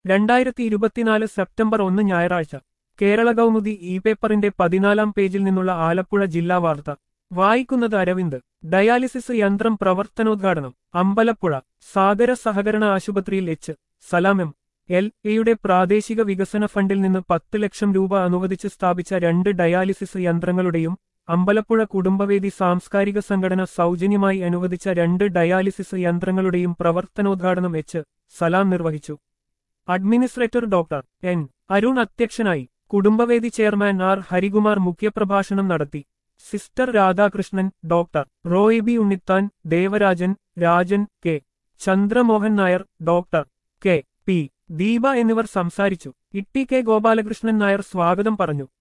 രണ്ടായിരത്തി ഇരുപത്തിനാല് സെപ്റ്റംബർ ഒന്ന് ഞായറാഴ്ച കേരള കൗമുദി ഇ പേപ്പറിന്റെ പതിനാലാം പേജിൽ നിന്നുള്ള ആലപ്പുഴ ജില്ലാ വാർത്ത വായിക്കുന്നത് അരവിന്ദ് ഡയാലിസിസ് യന്ത്രം പ്രവർത്തനോദ്ഘാടനം അമ്പലപ്പുഴ സാഗര സഹകരണ ആശുപത്രിയിൽ എച്ച് സലാം എം എൽ എയുടെ പ്രാദേശിക വികസന ഫണ്ടിൽ നിന്ന് പത്ത് ലക്ഷം രൂപ അനുവദിച്ച് സ്ഥാപിച്ച രണ്ട് ഡയാലിസിസ് യന്ത്രങ്ങളുടെയും അമ്പലപ്പുഴ കുടുംബവേദി സാംസ്കാരിക സംഘടന സൗജന്യമായി അനുവദിച്ച രണ്ട് ഡയാലിസിസ് യന്ത്രങ്ങളുടെയും പ്രവർത്തനോദ്ഘാടനം എച്ച് സലാം നിർവഹിച്ചു അഡ്മിനിസ്ട്രേറ്റർ ഡോക്ടർ എൻ അരുൺ അധ്യക്ഷനായി കുടുംബവേദി ചെയർമാൻ ആർ ഹരികുമാർ മുഖ്യപ്രഭാഷണം നടത്തി sister Radhakrishnan doctor Roy B Unnithan Devarajan Rajan K Chandramohan Nair doctor K P Deepa എന്നിവർ സംസാരിച്ചു ഇട്ടി കെ ഗോപാലകൃഷ്ണൻ നായർ സ്വാഗതം പറഞ്ഞു